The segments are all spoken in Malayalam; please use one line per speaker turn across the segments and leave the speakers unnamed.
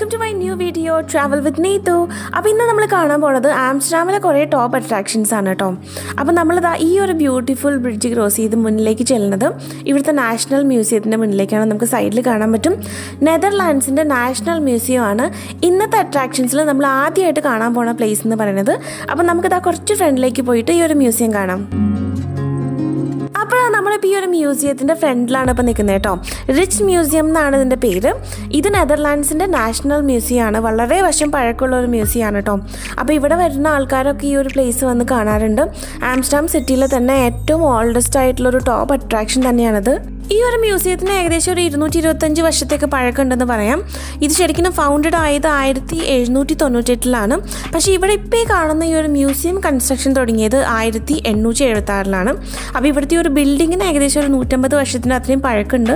to my new video travel with Neethu അപ്പോൾ ഇന്ന് നമ്മൾ കാണാൻ പോണത് ആംസ്റ്റർഡാമിലെ കുറേ ടോപ്പ് അട്രാക്ഷൻസ് ആണ് കേട്ടോ അപ്പോൾ നമ്മളിതാ ഈ ഒരു ബ്യൂട്ടിഫുൾ ബ്രിഡ്ജ് ക്രോസ് ചെയ്ത് മുന്നിലേക്ക് ചെല്ലുന്നത് ഇവിടുത്തെ നാഷണൽ മ്യൂസിയത്തിൻ്റെ മുന്നിലേക്കാണ് നമുക്ക് സൈഡിൽ കാണാൻ പറ്റും നെതർലാൻഡ്സിൻ്റെ നാഷണൽ മ്യൂസിയം ആണ് ഇന്നത്തെ അട്രാക്ഷൻസിൽ നമ്മൾ ആദ്യമായിട്ട് കാണാൻ പോണ പ്ലേസ് എന്ന് പറയുന്നത് അപ്പോൾ നമുക്കിതാ കുറച്ച് ഫ്രണ്ടിലേക്ക് പോയിട്ട് ഈ ഒരു മ്യൂസിയം കാണാം അപ്പോഴാണ് നമ്മളിപ്പോൾ ഈ ഒരു മ്യൂസിയത്തിൻ്റെ ഫ്രണ്ടിലാണ് ഇപ്പോൾ നിൽക്കുന്നത് കേട്ടോ റിച്ച് മ്യൂസിയം എന്നാണ് ഇതിൻ്റെ പേര് ഇത് നെതർലാൻഡ്സിൻ്റെ നാഷണൽ മ്യൂസിയം ആണ് വളരെ വർഷം പഴക്കമുള്ള ഒരു മ്യൂസിയം ആണ് കേട്ടോ അപ്പോൾ ഇവിടെ വരുന്ന ആൾക്കാരൊക്കെ ഈ ഒരു പ്ലേസ് വന്ന് കാണാറുണ്ട് ആംസ്റ്റർഡാം സിറ്റിയിലെ തന്നെ ഏറ്റവും ഓൾഡസ്റ്റ് ആയിട്ടുള്ള ഒരു ടോപ്പ് അട്രാക്ഷൻ തന്നെയാണത് ഈ ഒരു മ്യൂസിയത്തിന് ഏകദേശം ഒരു ഇരുന്നൂറ്റി ഇരുപത്തഞ്ച് വർഷത്തേക്ക് പഴക്കമുണ്ടെന്ന് പറയാം ഇത് ശരിക്കും ഫൗണ്ടഡ് ആയത് ആയിരത്തി എഴുന്നൂറ്റി തൊണ്ണൂറ്റെട്ടിലാണ് പക്ഷേ ഇവിടെ ഇപ്പോൾ ഈ കാണുന്ന ഈ ഒരു മ്യൂസിയം കൺസ്ട്രക്ഷൻ തുടങ്ങിയത് ആയിരത്തി എണ്ണൂറ്റി എഴുപത്തി ആറിലാണ് അപ്പോൾ ഇവിടുത്തെ ഈ ഒരു ബിൽഡിങ്ങിന് ഏകദേശം ഒരു നൂറ്റമ്പത് വർഷത്തിന് അത്രയും പഴക്കമുണ്ട്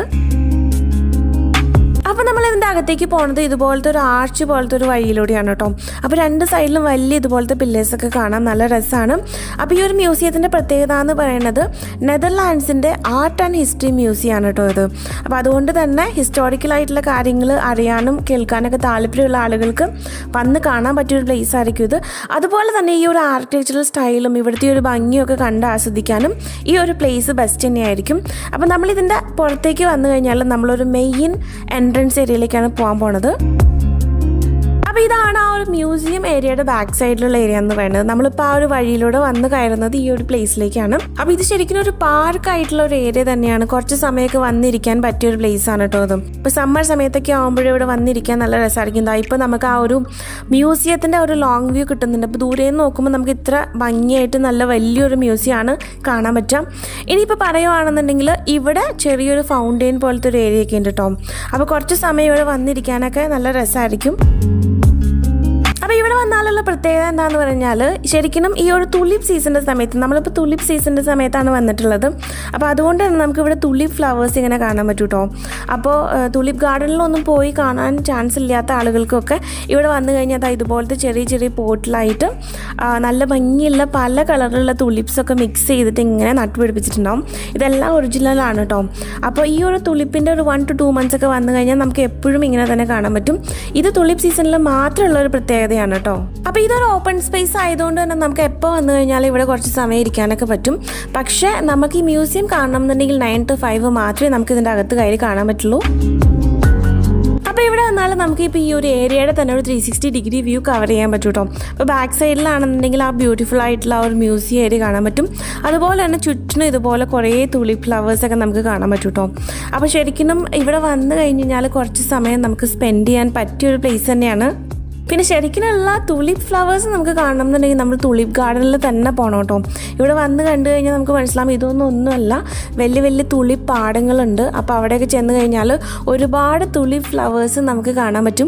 അപ്പോൾ നമ്മൾ ഇതിൻ്റെ അകത്തേക്ക് പോകുന്നത് ഇതുപോലത്തെ ഒരു ആർച്ച് പോലത്തെ ഒരു വഴിയിലൂടെയാണ് കേട്ടോ അപ്പോൾ രണ്ട് സൈഡിലും വലിയ ഇതുപോലത്തെ പില്ലേഴ്സൊക്കെ കാണാൻ നല്ല രസമാണ് അപ്പോൾ ഈ ഒരു മ്യൂസിയത്തിൻ്റെ പ്രത്യേകത എന്ന് പറയുന്നത് നെതർലാൻഡ്സിൻ്റെ ആർട്ട് ആൻഡ് ഹിസ്റ്ററി മ്യൂസിയം ആണ് കേട്ടോ ഇത് അപ്പോൾ അതുകൊണ്ട് തന്നെ ഹിസ്റ്റോറിക്കലായിട്ടുള്ള കാര്യങ്ങൾ അറിയാനും കേൾക്കാനൊക്കെ താല്പര്യമുള്ള ആളുകൾക്ക് വന്ന് കാണാൻ പറ്റിയൊരു പ്ലേസ് ആയിരിക്കും ഇത് അതുപോലെ തന്നെ ഈ ഒരു ആർക്കിടെക്ചറൽ സ്റ്റൈലും ഇവിടുത്തെ ഒരു ഭംഗിയൊക്കെ കണ്ട് ആസ്വദിക്കാനും ഈ ഒരു പ്ലേസ് ബെസ്റ്റ് തന്നെയായിരിക്കും അപ്പോൾ നമ്മളിതിൻ്റെ പുറത്തേക്ക് വന്നു കഴിഞ്ഞാൽ നമ്മളൊരു മെയിൻ എൻട്രൻസ് ഏരിയയിലേക്കാണ് പോകാൻ പോണത് അപ്പോൾ ഇതാണ് ആ ഒരു മ്യൂസിയം ഏരിയയുടെ ബാക്ക് സൈഡിലുള്ള ഏരിയ എന്ന് പറയുന്നത് നമ്മളിപ്പോൾ ആ ഒരു വഴിയിലൂടെ വന്ന് കയറുന്നത് ഈ ഒരു പ്ലേസിലേക്കാണ് അപ്പോൾ ഇത് ശരിക്കും ഒരു പാർക്ക് ആയിട്ടുള്ള ഒരു ഏരിയ തന്നെയാണ് കുറച്ച് സമയമൊക്കെ വന്നിരിക്കാൻ പറ്റിയ ഒരു പ്ലേസ് ആണ് കേട്ടോ ഇത് ഇപ്പോൾ സമ്മർ സമയത്തൊക്കെ ആകുമ്പോഴും ഇവിടെ വന്നിരിക്കാൻ നല്ല രസമായിരിക്കും ഇതാ ഇപ്പോൾ നമുക്ക് ആ ഒരു മ്യൂസിയത്തിൻ്റെ ഒരു ലോങ് വ്യൂ കിട്ടുന്നുണ്ട് അപ്പോൾ ദൂരെ നിന്ന് നോക്കുമ്പോൾ നമുക്ക് ഇത്ര ഭംഗിയായിട്ട് നല്ല വലിയൊരു മ്യൂസിയം ആണ് കാണാൻ പറ്റുക ഇനിയിപ്പോൾ പറയുവാണെന്നുണ്ടെങ്കിൽ ഇവിടെ ചെറിയൊരു ഫൗണ്ടെയിൻ പോലത്തെ ഒരു ഏരിയ ഒക്കെ ഉണ്ട് കേട്ടോ അപ്പോൾ കുറച്ച് സമയം ഇവിടെ വന്നിരിക്കാനൊക്കെ നല്ല രസമായിരിക്കും അപ്പോൾ ഇവിടെ വന്നാലുള്ള പ്രത്യേകത എന്താണെന്ന് പറഞ്ഞാൽ ശരിക്കും ഈ ഒരു തുലിപ്പ് സീസണിൻ്റെ സമയത്ത് നമ്മളിപ്പോൾ തുലിപ്പ് സീസണിൻ്റെ സമയത്താണ് വന്നിട്ടുള്ളത് അപ്പോൾ അതുകൊണ്ട് തന്നെ നമുക്ക് ഇവിടെ തുലിപ്പ് ഫ്ലവേഴ്സ് ഇങ്ങനെ കാണാൻ പറ്റും കേട്ടോ അപ്പോൾ തുലിപ്പ് ഗാർഡനിലൊന്നും പോയി കാണാൻ ചാൻസ് ഇല്ലാത്ത ആളുകൾക്കൊക്കെ ഇവിടെ വന്നു കഴിഞ്ഞാൽ അതാ ഇതുപോലത്തെ ചെറിയ ചെറിയ പോട്ടിലായിട്ട് നല്ല ഭംഗിയുള്ള പല കളറിലുള്ള തുലിപ്സ് ഒക്കെ മിക്സ് ചെയ്തിട്ട് ഇങ്ങനെ നട്ടുപിടിപ്പിച്ചിട്ടുണ്ടാവും ഇതെല്ലാം ഒറിജിനലാണ് കേട്ടോ അപ്പോൾ ഈ ഒരു തുലിപ്പിൻ്റെ ഒരു വൺ ടു ടു മന്ത്സ് ഒക്കെ വന്നു കഴിഞ്ഞാൽ നമുക്ക് എപ്പോഴും ഇങ്ങനെ തന്നെ കാണാൻ പറ്റും ഇത് തുലിപ്പ് സീസണിൽ മാത്രമുള്ള ഒരു പ്രത്യേകതയാണ് കേട്ടോ അപ്പോൾ ഇതൊരു ഓപ്പൺ സ്പേസ് ആയതുകൊണ്ട് തന്നെ നമുക്ക് എപ്പോൾ വന്നു കഴിഞ്ഞാൽ ഇവിടെ കുറച്ച് സമയം ഇരിക്കാനൊക്കെ പറ്റും പക്ഷേ നമുക്ക് ഈ മ്യൂസിയം കാണണം എന്നുണ്ടെങ്കിൽ നയൻ ടു ഫൈവ് മാത്രമേ നമുക്ക് ഇതിൻ്റെ അകത്ത് കയറി കാണാൻ പറ്റുള്ളൂ അപ്പോൾ ഇവിടെ വന്നാൽ നമുക്ക് ഇപ്പോൾ ഈ ഒരു ഏരിയയുടെ തന്നെ ഒരു three sixty degree view cover ചെയ്യാൻ പറ്റും കേട്ടോ അപ്പോൾ ബാക്ക് സൈഡിലാണെന്നുണ്ടെങ്കിൽ ആ ബ്യൂട്ടിഫുൾ ആയിട്ടുള്ള ആ ഒരു മ്യൂസിയം ഏരിയ കാണാൻ പറ്റും അതുപോലെ തന്നെ ചുറ്റിനും ഇതുപോലെ കുറേ തുളി ഫ്ലവേഴ്സൊക്കെ നമുക്ക് കാണാൻ പറ്റും കേട്ടോ അപ്പോൾ ശരിക്കും ഇവിടെ വന്നു കഴിഞ്ഞ് കഴിഞ്ഞാൽ കുറച്ച് സമയം നമുക്ക് സ്പെൻഡ് ചെയ്യാൻ പറ്റിയൊരു പ്ലേസ് തന്നെയാണ് പിന്നെ ശരിക്കുമുള്ള തുളിപ്പ് ഫ്ലവേഴ്സ് നമുക്ക് കാണണം എന്നുണ്ടെങ്കിൽ നമ്മൾ തുളിപ്പ് ഗാർഡനിൽ തന്നെ പോകണം കേട്ടോ ഇവിടെ വന്ന് കണ്ടു കഴിഞ്ഞാൽ നമുക്ക് മനസ്സിലാവും ഇതൊന്നും ഒന്നുമല്ല വലിയ വലിയ തുളിപ്പ് പാടങ്ങളുണ്ട് അപ്പോൾ അവിടെയൊക്കെ ചെന്ന് കഴിഞ്ഞാൽ ഒരുപാട് തുളിപ്പ് ഫ്ലവേഴ്സ് നമുക്ക് കാണാൻ പറ്റും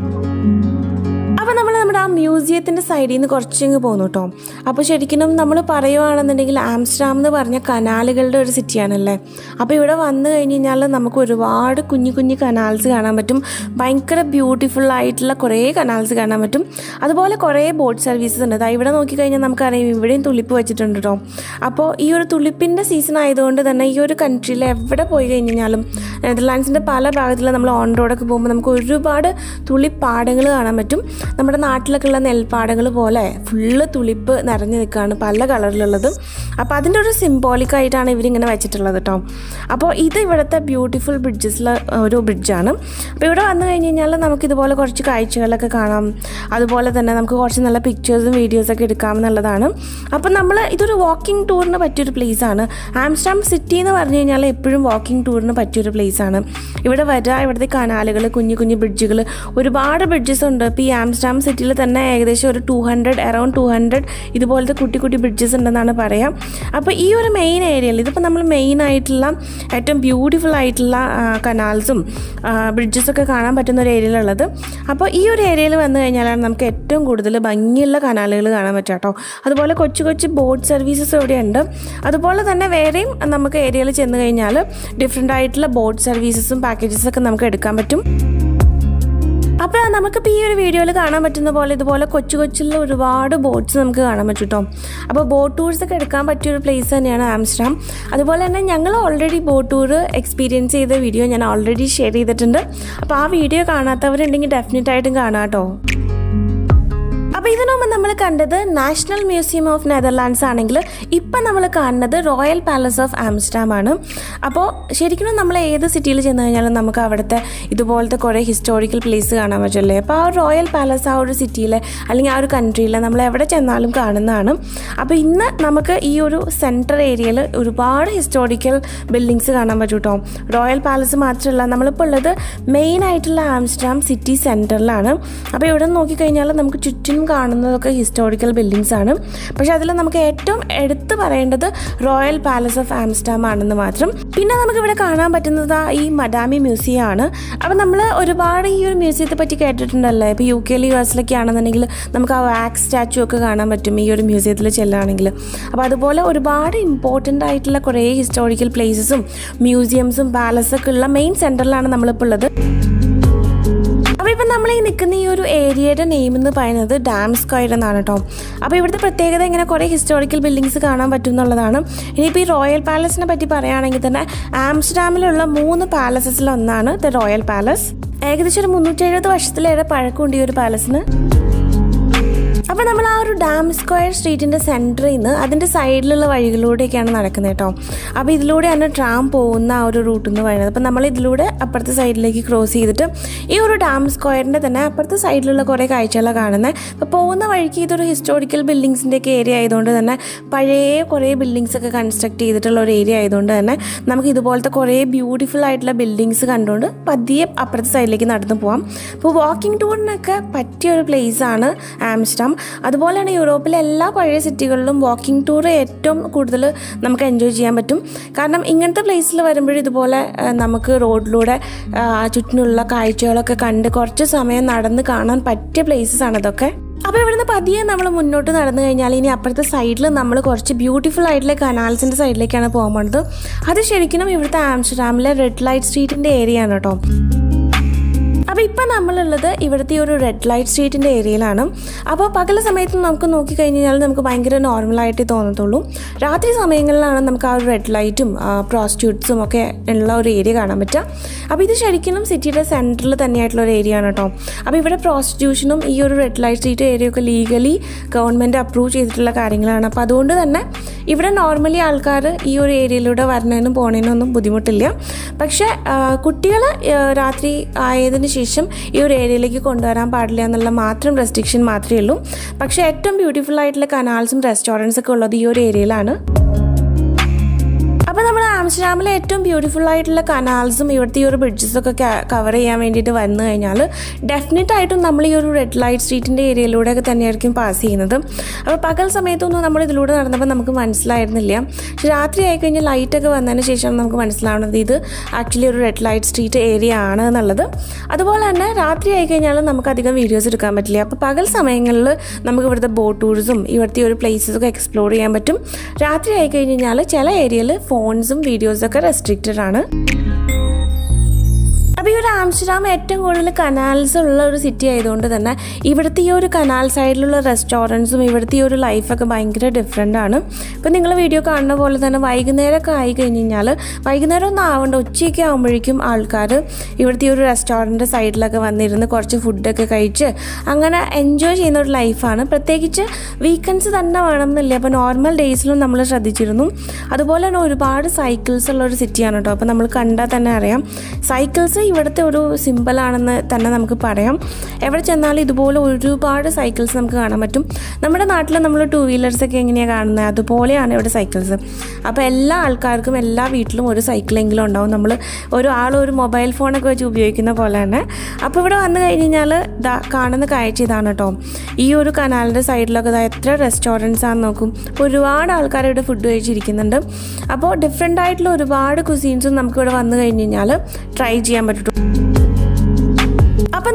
അപ്പോൾ നമ്മൾ നമ്മുടെ ആ മ്യൂസിയത്തിൻ്റെ സൈഡിൽ നിന്ന് കുറച്ചിങ്ങ് പോന്നു കേട്ടോ അപ്പോൾ ശരിക്കും നമ്മൾ പറയുവാണെന്നുണ്ടെങ്കിൽ ആംസ്റ്റർഡാം എന്ന് പറഞ്ഞ കനാലുകളുടെ ഒരു സിറ്റിയാണല്ലേ അപ്പോൾ ഇവിടെ വന്നു കഴിഞ്ഞ് കഴിഞ്ഞാൽ നമുക്ക് ഒരുപാട് കുഞ്ഞു കുഞ്ഞു കനാൽസ് കാണാൻ പറ്റും ഭയങ്കര ബ്യൂട്ടിഫുൾ ആയിട്ടുള്ള കുറേ കനാൽസ് കാണാൻ പറ്റും അതുപോലെ കുറേ ബോട്ട് സർവീസസ് ഉണ്ട് അതായത് ഇവിടെ നോക്കിക്കഴിഞ്ഞാൽ നമുക്കറിയാം ഇവിടെയും തുളിപ്പ് വെച്ചിട്ടുണ്ട് കേട്ടോ അപ്പോൾ ഈ ഒരു തുളിപ്പിൻ്റെ സീസൺ ആയതുകൊണ്ട് തന്നെ ഈ ഒരു കൺട്രിയിൽ എവിടെ പോയി കഴിഞ്ഞ് കഴിഞ്ഞാലും നെതർലാൻഡ്സിൻ്റെ പല ഭാഗത്തിൽ നമ്മൾ ഓൺ റോഡൊക്കെ പോകുമ്പോൾ നമുക്ക് ഒരുപാട് തുളിപ്പാടങ്ങൾ കാണാൻ പറ്റും നമ്മുടെ നാട്ടിലൊക്കെ ഉള്ള നെൽപ്പാടങ്ങൾ പോലെ ഫുള്ള് തുളിപ്പ് നിറഞ്ഞു നിൽക്കുകയാണ് പല കളറിലുള്ളത് അപ്പോൾ അതിൻ്റെ ഒരു സിംബോളിക് ആയിട്ടാണ് ഇവരിങ്ങനെ വെച്ചിട്ടുള്ളത് കേട്ടോ അപ്പോൾ ഇത് ഇവിടുത്തെ ബ്യൂട്ടിഫുൾ ബ്രിഡ്ജസിലെ ഒരു ബ്രിഡ്ജാണ് അപ്പോൾ ഇവിടെ വന്നു കഴിഞ്ഞ് കഴിഞ്ഞാൽ നമുക്ക് ഇതുപോലെ കുറച്ച് കാഴ്ചകളൊക്കെ കാണാം അതുപോലെ തന്നെ നമുക്ക് കുറച്ച് നല്ല പിക്ചേഴ്സും വീഡിയോസൊക്കെ എടുക്കാം എന്നുള്ളതാണ് അപ്പോൾ നമ്മൾ ഇതൊരു വാക്കിംഗ് ടൂറിന് പറ്റിയൊരു പ്ലേസാണ് ആംസ്റ്റർഡാം സിറ്റി എന്ന് പറഞ്ഞു കഴിഞ്ഞാൽ എപ്പോഴും വാക്കിംഗ് ടൂറിന് പറ്റിയൊരു പ്ലേസാണ് ഇവിടെ വരിക ഇവിടുത്തെ കനാലുകൾ കുഞ്ഞു കുഞ്ഞു ബ്രിഡ്ജുകൾ ഒരുപാട് ബ്രിഡ്ജസ് ഉണ്ട് ഇപ്പോൾ ഈ ആംസ്റ്റർഡാം സിറ്റിയിൽ തന്നെ ഏകദേശം ഒരു two hundred around two hundred ഇതുപോലത്തെ കുട്ടി കുട്ടി ബ്രിഡ്ജസ് ഉണ്ടെന്നാണ് പറയാം അപ്പോൾ ഈ ഒരു മെയിൻ ഏരിയയിൽ ഇതിപ്പോൾ നമ്മൾ മെയിൻ ആയിട്ടുള്ള ഏറ്റവും ബ്യൂട്ടിഫുൾ ആയിട്ടുള്ള കനാൽസും ബ്രിഡ്ജസൊക്കെ കാണാൻ പറ്റുന്ന ഒരു ഏരിയയിലുള്ളത് അപ്പോൾ ഈ ഒരു ഏരിയയിൽ വന്നു കഴിഞ്ഞാലാണ് നമുക്ക് ഏറ്റവും കൂടുതൽ ഭംഗിയുള്ള കനാലുകൾ കാണാൻ പറ്റുക കേട്ടോ അതുപോലെ കൊച്ചു കൊച്ചു ബോട്ട് സർവീസസ് ഇവിടെ ഉണ്ട് അതുപോലെ തന്നെ വേറെയും നമുക്ക് ഏരിയയിൽ ചെന്ന് കഴിഞ്ഞാൽ ഡിഫറെൻ്റ് ആയിട്ടുള്ള ബോട്ട് സർവീസസും പാക്കേജസൊക്കെ നമുക്ക് എടുക്കാൻ പറ്റും അപ്പോൾ നമുക്കിപ്പോൾ ഈ ഒരു വീഡിയോയിൽ കാണാൻ പറ്റുന്ന പോലെ ഇതുപോലെ കൊച്ചു കൊച്ചുള്ള ഒരുപാട് ബോട്ട്സ് നമുക്ക് കാണാൻ പറ്റും കേട്ടോ അപ്പോൾ ബോട്ട് ടൂർസ് ഒക്കെ എടുക്കാൻ പറ്റിയ ഒരു പ്ലേസ് തന്നെയാണ് ആംസ്റ്റർഡാം അതുപോലെ തന്നെ ഞങ്ങൾ ഓൾറെഡി ബോട്ട് ടൂർ എക്സ്പീരിയൻസ് ചെയ്ത വീഡിയോ ഞാൻ ഓൾറെഡി ഷെയർ ചെയ്തിട്ടുണ്ട് അപ്പോൾ ആ വീഡിയോ കാണാത്തവരുണ്ടെങ്കിൽ ഡെഫിനറ്റ് ആയിട്ടും കാണാം കേട്ടോ അപ്പോൾ ഇതിനു മുമ്പ് നമ്മൾ കണ്ടത് നാഷണൽ മ്യൂസിയം ഓഫ് നെതർലാൻഡ്സ് ആണെങ്കിൽ ഇപ്പം നമ്മൾ കാണുന്നത് റോയൽ പാലസ് ഓഫ് ആംസ്റ്റർഡാം ആണ് അപ്പോൾ ശരിക്കും നമ്മൾ ഏത് സിറ്റിയിൽ ചെന്ന് കഴിഞ്ഞാലും നമുക്ക് അവിടുത്തെ ഇതുപോലത്തെ കുറേ ഹിസ്റ്റോറിക്കൽ പ്ലേസ് കാണാൻ പറ്റുമല്ലേ അപ്പോൾ ആ ഒരു റോയൽ പാലസ് ആ ഒരു സിറ്റിയിലെ അല്ലെങ്കിൽ ആ ഒരു കൺട്രിയിൽ നമ്മൾ എവിടെ ചെന്നാലും കാണുന്നതാണ് അപ്പോൾ ഇന്ന് നമുക്ക് ഈ ഒരു സെൻട്രൽ ഏരിയയിൽ ഒരുപാട് ഹിസ്റ്റോറിക്കൽ ബിൽഡിങ്സ് കാണാൻ പറ്റും കേട്ടോ റോയൽ പാലസ് മാത്രമല്ല നമ്മളിപ്പോൾ ഉള്ളത് മെയിൻ ആയിട്ടുള്ള ആംസ്റ്റർഡാം സിറ്റി സെൻറ്ററിലാണ് അപ്പോൾ ഇവിടെ നോക്കിക്കഴിഞ്ഞാൽ നമുക്ക് ചുറ്റിനും കാണുന്നതൊക്കെ ഹിസ്റ്റോറിക്കൽ ബിൽഡിങ്സ് ആണ് പക്ഷെ അതിൽ നമുക്ക് ഏറ്റവും എടുത്തു പറയേണ്ടത് റോയൽ പാലസ് ഓഫ് ആംസ്റ്റർഡാം ആണെന്ന് മാത്രം പിന്നെ നമുക്ക് ഇവിടെ കാണാൻ പറ്റുന്നത് ആ ഈ മഡാമി മ്യൂസിയം ആണ് അപ്പോൾ നമ്മൾ ഒരുപാട് ഈ ഒരു മ്യൂസിയത്തെ പറ്റി കേട്ടിട്ടുണ്ടല്ലേ ഇപ്പോൾ യു കെയിൽ യു എസിലൊക്കെ ആണെന്നുണ്ടെങ്കിൽ നമുക്ക് ആ വാക്സ് സ്റ്റാച്ചു ഒക്കെ കാണാൻ പറ്റും ഈ ഒരു മ്യൂസിയത്തിൽ ചെല്ലുകയാണെങ്കിൽ അപ്പോൾ അതുപോലെ ഒരുപാട് ഇമ്പോർട്ടൻ്റ് ആയിട്ടുള്ള കുറേ ഹിസ്റ്റോറിക്കൽ പ്ലേസസും മ്യൂസിയംസും പാലസൊക്കെ ഉള്ള മെയിൻ സെൻറ്ററിലാണ് നമ്മളിപ്പോൾ ഉള്ളത് അപ്പോൾ ഇപ്പം നമ്മൾ ഈ നിൽക്കുന്ന ഈ ഒരു ഏരിയയുടെ നെയിം എന്ന് പറയുന്നത് ഡാം സ്ക്വയർ എന്നാണ് കേട്ടോ അപ്പോൾ ഇവിടുത്തെ പ്രത്യേകത ഇങ്ങനെ കുറേ ഹിസ്റ്റോറിക്കൽ ബിൽഡിങ്സ് കാണാൻ പറ്റും എന്നുള്ളതാണ് ഇനിയിപ്പോൾ ഈ റോയൽ പാലസിനെ പറ്റി പറയുകയാണെങ്കിൽ തന്നെ ആംസ്റ്റർഡാമിലുള്ള മൂന്ന് പാലസസിൽ ഒന്നാണ് ദ റോയൽ പാലസ് ഏകദേശം ഒരു മുന്നൂറ്റി എഴുപത് വർഷത്തിലേറെ പഴക്കമുണ്ട് ഈ ഒരു പാലസിന് അപ്പോൾ നമ്മൾ ആ ഒരു ഡാം സ്ക്വയർ സ്ട്രീറ്റിൻ്റെ സെൻറ്ററിൽ നിന്ന് അതിൻ്റെ സൈഡിലുള്ള വഴികളിലൂടെയൊക്കെയാണ് നടക്കുന്നത് കേട്ടോ അപ്പോൾ ഇതിലൂടെയാണ് ട്രാം പോകുന്ന ആ ഒരു റൂട്ട് എന്ന് പറയുന്നത് അപ്പോൾ നമ്മൾ ഇതിലൂടെ അപ്പുറത്തെ സൈഡിലേക്ക് ക്രോസ് ചെയ്തിട്ട് ഈ ഒരു ഡാം സ്ക്വയറിൻ്റെ തന്നെ അപ്പുറത്തെ സൈഡിലുള്ള കുറേ കാഴ്ചകളാണ് കാണുന്നത് അപ്പോൾ പോകുന്ന വഴിക്ക് ഇതൊരു ഹിസ്റ്റോറിക്കൽ ബിൽഡിങ്സിൻ്റെ ഒക്കെ ഏരിയ ആയതുകൊണ്ട് തന്നെ പഴയ കുറേ ബിൽഡിങ്സ് ഒക്കെ കൺസ്ട്രക്ട് ചെയ്തിട്ടുള്ള ഒരു ഏരിയ ആയതുകൊണ്ട് തന്നെ നമുക്ക് ഇതുപോലത്തെ കുറേ ബ്യൂട്ടിഫുൾ ആയിട്ടുള്ള ബിൽഡിങ്സ് കണ്ടുകൊണ്ട് പതിയെ അപ്പുറത്തെ സൈഡിലേക്ക് നടന്നു പോകാം അപ്പോൾ വാക്കിംഗ് ടൂറിനൊക്കെ പറ്റിയ ഒരു പ്ലേസ് ആണ് ആംസ്റ്റർഡാം അതുപോലെ തന്നെ യൂറോപ്പിലെ എല്ലാ പഴയ സിറ്റികളിലും വാക്കിംഗ് ടൂർ ഏറ്റവും കൂടുതൽ നമുക്ക് എൻജോയ് ചെയ്യാൻ പറ്റും കാരണം ഇങ്ങനത്തെ പ്ലേസിൽ വരുമ്പോഴും ഇതുപോലെ ആ, നമുക്ക് റോഡിലൂടെ ആ, ചുറ്റിനുള്ള കാഴ്ചകളൊക്കെ കണ്ട് കുറച്ച് സമയം നടന്ന് കാണാൻ പറ്റിയ പ്ലേസസ് ആണ് ഇതൊക്കെ അപ്പോൾ ഇവിടുന്ന് പതിയെ നമ്മൾ മുന്നോട്ട് നടന്നു കഴിഞ്ഞാൽ ഇനി അപ്പുറത്തെ സൈഡിൽ നമ്മൾ കുറച്ച് ബ്യൂട്ടിഫുൾ ആയിട്ടുള്ള കനാൽസിൻ്റെ സൈഡിലേക്കാണ് പോകാൻ പോകുന്നത് അത് ശരിക്കും ഇവിടുത്തെ ആംസ്റ്റർഡാമിലെ റെഡ് ലൈറ്റ് സ്ട്രീറ്റിൻ്റെ ഏരിയ ആണ് കേട്ടോ അപ്പോൾ ഇപ്പം നമ്മളുള്ളത് ഇവിടുത്തെ ഈ ഒരു റെഡ് ലൈറ്റ് സ്ട്രീറ്റിൻ്റെ ഏരിയയിലാണ് അപ്പോൾ പകല സമയത്ത് നമുക്ക് നോക്കിക്കഴിഞ്ഞ് കഴിഞ്ഞാൽ നമുക്ക് ഭയങ്കര നോർമലായിട്ട് തോന്നത്തുള്ളൂ രാത്രി സമയങ്ങളിലാണ് നമുക്ക് ആ ഒരു റെഡ് ലൈറ്റും പ്രോസ്റ്റിറ്റ്യൂട്ട്സും ഒക്കെ ഉള്ള ഒരു ഏരിയ കാണാൻ പറ്റുക അപ്പോൾ ഇത് ശരിക്കും സിറ്റിയുടെ സെൻറ്ററിൽ തന്നെയായിട്ടുള്ള ഒരു ഏരിയ ആണ് കേട്ടോ അപ്പോൾ ഇവിടെ പ്രോസ്റ്റിറ്റ്യൂഷനും ഈ ഒരു റെഡ് ലൈറ്റ് സ്ട്രീറ്റ് ഏരിയ ഒക്കെ ലീഗലി ഗവൺമെൻറ് അപ്രൂവ് ചെയ്തിട്ടുള്ള കാര്യങ്ങളാണ് അപ്പോൾ അതുകൊണ്ട് തന്നെ ഇവിടെ നോർമലി ആൾക്കാർ ഈ ഒരു ഏരിയയിലൂടെ വരണതിനും പോണതിനും ഒന്നും ബുദ്ധിമുട്ടില്ല പക്ഷേ കുട്ടികൾ രാത്രി ആയതിനു ശേഷം ഈ ഒരു ഏരിയയിലേക്ക് കൊണ്ടുവരാൻ പാടില്ല എന്നുള്ള മാത്രം റെസ്ട്രിക്ഷൻ മാത്രമേ ഉള്ളൂ പക്ഷേ ഏറ്റവും ബ്യൂട്ടിഫുൾ ആയിട്ടുള്ള കനാൽസും റെസ്റ്റോറൻറ്റ്സ് ഒക്കെ ഉള്ളത് ഈ ഒരു ഏരിയയിലാണ് അപ്പോൾ നമ്മൾ ആംസ്റ്റർഡാമിലെ ഏറ്റവും ബ്യൂട്ടിഫുൾ ആയിട്ടുള്ള കനാൽസും ഇവിടുത്തെ ഈ ഒരു ബ്രിഡ്ജസും ഒക്കെ കവർ ചെയ്യാൻ വേണ്ടിയിട്ട് വന്നു കഴിഞ്ഞാൽ ഡെഫിനറ്റ് ആയിട്ടും നമ്മൾ ഈ ഒരു റെഡ് ലൈറ്റ് സ്ട്രീറ്റിൻ്റെ ഏരിയയിലൂടെ ഒക്കെ തന്നെയായിരിക്കും പാസ് ചെയ്യുന്നത് അപ്പോൾ പകൽ സമയത്തൊന്നും നമ്മൾ ഇതിലൂടെ നടന്നപ്പോൾ നമുക്ക് മനസ്സിലായിരുന്നില്ല പക്ഷെ രാത്രി ആയിക്കഴിഞ്ഞാൽ ലൈറ്റൊക്കെ വന്നതിന് ശേഷം നമുക്ക് മനസ്സിലാവുന്നത് ഇത് ആക്ച്വലി ഒരു റെഡ് ലൈറ്റ് സ്ട്രീറ്റ് ഏരിയ ആണ് എന്നുള്ളത് അതുപോലെ തന്നെ രാത്രി ആയിക്കഴിഞ്ഞാൽ നമുക്ക് അധികം വീഡിയോസ് എടുക്കാൻ പറ്റില്ല അപ്പോൾ പകൽ സമയങ്ങളിൽ നമുക്ക് ഇവിടുത്തെ ബോട്ട് ടൂർസും ഇവിടുത്തെ ഒരു പ്ലേസസ് ഒക്കെ എക്സ്പ്ലോർ ചെയ്യാൻ പറ്റും രാത്രി ആയിക്കഴിഞ്ഞ് കഴിഞ്ഞാൽ ചില ഏരിയയിൽ ഫോൺസും വീഡിയോസും ഒക്കെ റെസ്ട്രിക്റ്റഡ് ആണ് അപ്പോൾ ഈ ഒരു ആംസ്റ്റർഡാം ഏറ്റവും കൂടുതൽ കനാൽസ് ഉള്ള ഒരു സിറ്റി ആയതുകൊണ്ട് തന്നെ ഇവിടുത്തെ ഈ ഒരു കനാൽ സൈഡിലുള്ള റെസ്റ്റോറൻറ്റ്സും ഇവിടുത്തെ ഈ ഒരു ലൈഫൊക്കെ ഭയങ്കര ഡിഫറെൻ്റ് ആണ് ഇപ്പോൾ നിങ്ങൾ വീഡിയോ കാണുന്ന പോലെ തന്നെ വൈകുന്നേരമൊക്കെ ആയി കഴിഞ്ഞ് കഴിഞ്ഞാൽ വൈകുന്നേരം ഒന്നും ആവേണ്ട ഉച്ചയൊക്കെ ആകുമ്പോഴേക്കും ആൾക്കാർ ഇവിടുത്തെ ഈ ഒരു റെസ്റ്റോറൻറ്റ് സൈഡിലൊക്കെ വന്നിരുന്ന് കുറച്ച് ഫുഡൊക്കെ കഴിച്ച് അങ്ങനെ എൻജോയ് ചെയ്യുന്ന ഒരു ലൈഫാണ് പ്രത്യേകിച്ച് വീക്കെൻഡ്സ് തന്നെ വേണമെന്നില്ല അപ്പോൾ നോർമൽ ഡേയ്സിലും നമ്മൾ ശ്രദ്ധിച്ചിരുന്നു അതുപോലെ തന്നെ ഒരുപാട് സൈക്കിൾസ് ഉള്ള ഒരു സിറ്റിയാണ് കേട്ടോ അപ്പോൾ നമ്മൾ കണ്ടാൽ തന്നെ അറിയാം സൈക്കിൾസ് ഇവിടുത്തെ ഒരു സിമ്പിളാണെന്ന് തന്നെ നമുക്ക് പറയാം എവിടെ ചെന്നാലും ഇതുപോലെ ഒരുപാട് സൈക്കിൾസ് നമുക്ക് കാണാൻ പറ്റും നമ്മുടെ നാട്ടിൽ നമ്മൾ ടൂ വീലേഴ്സൊക്കെ എങ്ങനെയാണ് കാണുന്നത് അതുപോലെയാണ് ഇവിടെ സൈക്കിൾസ് അപ്പോൾ എല്ലാ ആൾക്കാർക്കും എല്ലാ വീട്ടിലും ഒരു സൈക്കിളെങ്കിലും ഉണ്ടാവും നമ്മൾ ഒരു ആൾ ഒരു മൊബൈൽ ഫോണൊക്കെ വെച്ച് ഉപയോഗിക്കുന്ന പോലെ തന്നെ അപ്പോൾ ഇവിടെ വന്നു കഴിഞ്ഞ് കഴിഞ്ഞാൽ ഇതാ കാണുന്ന കാഴ്ച ഇതാണ് കേട്ടോ ഈ ഒരു കനാലിൻ്റെ സൈഡിലൊക്കെ ഇതാ എത്ര റെസ്റ്റോറൻറ്റ്സ് ആണെന്ന് നോക്കും ഒരുപാട് ആൾക്കാർ ഇവിടെ ഫുഡ് കഴിച്ചിരിക്കുന്നുണ്ട് അപ്പോൾ ഡിഫറെൻ്റ് ആയിട്ടുള്ള ഒരുപാട് കുസീൻസും നമുക്ക് ഇവിടെ വന്നു കഴിഞ്ഞ് കഴിഞ്ഞാൽ ട്രൈ ചെയ്യാൻ പറ്റും അപ്പം നമ്മൾ ഇനി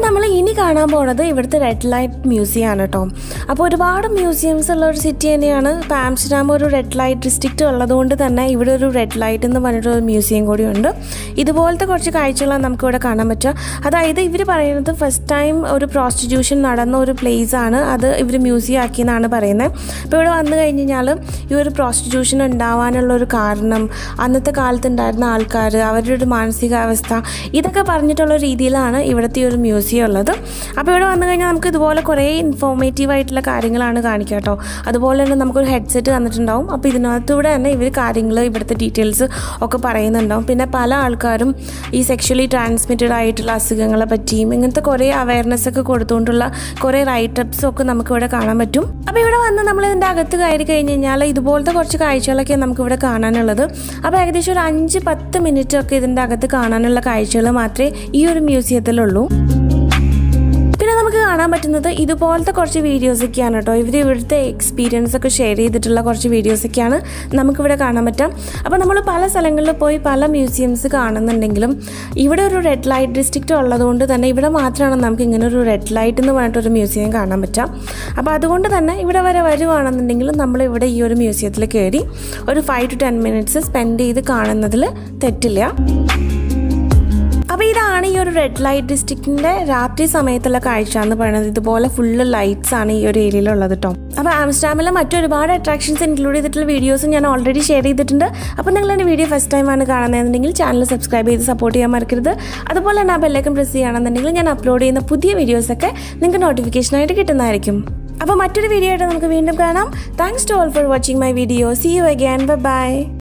ഇനി കാണാൻ പോണത് ഇവിടുത്തെ റെഡ് ലൈറ്റ് മ്യൂസിയം ആണ് കേട്ടോ അപ്പോൾ ഒരുപാട് മ്യൂസിയംസ് ഉള്ള ഒരു സിറ്റി തന്നെയാണ് ഇപ്പോൾ ആംസ്റ്റർഡാം ഒരു റെഡ് ലൈറ്റ് ഡിസ്ട്രിക്റ്റ് ഉള്ളതുകൊണ്ട് തന്നെ ഇവിടെ ഒരു റെഡ് ലൈറ്റ് എന്ന് പറഞ്ഞിട്ട് ഒരു മ്യൂസിയം കൂടിയുണ്ട് ഇതുപോലത്തെ കുറച്ച് കാഴ്ചകളാണ് നമുക്ക് ഇവിടെ കാണാൻ പറ്റുക അതായത് ഇവർ പറയുന്നത് ഫസ്റ്റ് ടൈം ഒരു പ്രോസ്റ്റിറ്റ്യൂഷൻ നടന്ന ഒരു പ്ലേസ് ആണ് അത് ഇവർ മ്യൂസിയം ആക്കിയെന്നാണ് പറയുന്നത് അപ്പോൾ ഇവിടെ വന്നു കഴിഞ്ഞ് കഴിഞ്ഞാൽ ഈ ഒരു പ്രോസ്റ്റിറ്റ്യൂഷൻ ഉണ്ടാവാനുള്ള ഒരു കാരണം അന്നത്തെ കാലത്ത് ഉണ്ടായിരുന്ന ആൾക്കാർ അവരുടെ ഒരു മാനസികാവസ്ഥ ഇതൊക്കെ പറഞ്ഞിട്ടുള്ള രീതിയിലാണ് ഇവിടുത്തെ ഈ ഒരു മ്യൂസിയം ഉള്ളത് അപ്പോൾ ഇവിടെ വന്നു കഴിഞ്ഞാൽ നമുക്ക് ഇതുപോലെ കുറേ ഇൻഫോർമേറ്റീവ് ആയിട്ടുള്ള കാര്യങ്ങളാണ് കാണിക്കുക കേട്ടോ അതുപോലെ തന്നെ നമുക്കൊരു ഹെഡ്സെറ്റ് തന്നിട്ടുണ്ടാവും അപ്പോൾ ഇതിനകത്തൂടെ തന്നെ ഇവർ കാര്യങ്ങൾ ഇവിടുത്തെ ഡീറ്റെയിൽസ് ഒക്കെ പറയുന്നുണ്ടാവും പിന്നെ പല ആൾക്കാരും ഈ സെക്ഷലി ട്രാൻസ്മിറ്റഡ് ആയിട്ടുള്ള അസുഖങ്ങളെ പറ്റിയും ഇങ്ങനത്തെ കുറേ അവയർനെസ് ഒക്കെ കൊടുത്തുകൊണ്ടുള്ള കുറേ റൈറ്റപ്സും ഒക്കെ നമുക്ക് ഇവിടെ കാണാൻ പറ്റും അപ്പോൾ ഇവിടെ വന്ന് നമ്മൾ ഇതിൻ്റെ അകത്ത് കയറി കഴിഞ്ഞ് കഴിഞ്ഞാൽ ഇതുപോലത്തെ കുറച്ച് കാഴ്ചകളൊക്കെ നമുക്ക് ഇവിടെ കാണാനുള്ളത് അപ്പോൾ ഏകദേശം ഒരു അഞ്ച് പത്ത് മിനിറ്റ് ഒക്കെ ഇതിൻ്റെ അകത്ത് കാണാനുള്ള കാഴ്ചകൾ മാത്രമേ ഈ ഒരു മ്യൂസിയത്തിലുള്ളൂ പിന്നെ നമുക്ക് കാണാൻ പറ്റുന്നത് ഇതുപോലത്തെ കുറച്ച് വീഡിയോസൊക്കെയാണ് കേട്ടോ ഇവർ ഇവിടുത്തെ എക്സ്പീരിയൻസ് ഒക്കെ ഷെയർ ചെയ്തിട്ടുള്ള കുറച്ച് വീഡിയോസൊക്കെയാണ് നമുക്കിവിടെ കാണാൻ പറ്റാം അപ്പോൾ നമ്മൾ പല സ്ഥലങ്ങളിൽ പോയി പല മ്യൂസിയംസ് കാണുന്നുണ്ടെങ്കിലും ഇവിടെ ഒരു റെഡ് ലൈറ്റ് ഡിസ്ട്രിക്റ്റ് ഉള്ളതുകൊണ്ട് തന്നെ ഇവിടെ മാത്രമാണ് നമുക്ക് ഇങ്ങനെ ഒരു റെഡ് ലൈറ്റ് എന്ന് പറഞ്ഞിട്ടൊരു മ്യൂസിയം കാണാൻ പറ്റാം അപ്പോൾ അതുകൊണ്ട് തന്നെ ഇവിടെ വരെ വരുവാണെന്നുണ്ടെങ്കിൽ നമ്മൾ ഇവിടെ ഈ ഒരു മ്യൂസിയത്തിൽ കയറി ഒരു five to ten minutes spend ചെയ്ത് കാണുന്നതിൽ തെറ്റില്ല അപ്പോൾ ഇതാണ് ഈ ഒരു റെഡ് ലൈറ്റ് ഡിസ്ട്രിക്റ്റിൻ്റെ രാത്രി സമയത്തുള്ള കാഴ്ച എന്ന് പറയുന്നത് ഇതുപോലെ ഫുള്ള് ലൈറ്റ്സ് ആണ് ഈ ഒരു ഏരിയയിലുള്ളത് കേട്ടോ അപ്പോൾ ആംസ്റ്റർഡാമിലെ മറ്റൊരുപാട് അട്രാക്ഷൻസ് ഇൻക്ലൂഡ് ചെയ്തിട്ടുള്ള വീഡിയോസ് ഞാൻ ഓൾറെഡി ഷെയർ ചെയ്തിട്ടുണ്ട് അപ്പോൾ നിങ്ങൾ എൻ്റെ വീഡിയോ ഫസ്റ്റ് ടൈമാണ് കാണുന്നതെന്നുണ്ടെങ്കിൽ ചാനൽ സബ്സ്ക്രൈബ് ചെയ്ത് സപ്പോർട്ട് ചെയ്യാൻ മറക്കരുത് അതുപോലെ തന്നെ ആ ബെല്ലൈക്കൻ പ്രസ് ചെയ്യുകയാണെന്നുണ്ടെങ്കിൽ ഞാൻ അപ്ലോഡ് ചെയ്യുന്ന പുതിയ വീഡിയോസൊക്കെ നിങ്ങൾക്ക് നോട്ടിഫിക്കേഷനായിട്ട് കിട്ടുന്നതായിരിക്കും അപ്പോൾ മറ്റൊരു വീഡിയോ ആയിട്ട് നമുക്ക് വീണ്ടും കാണാം thanks to all for watching my video see you again by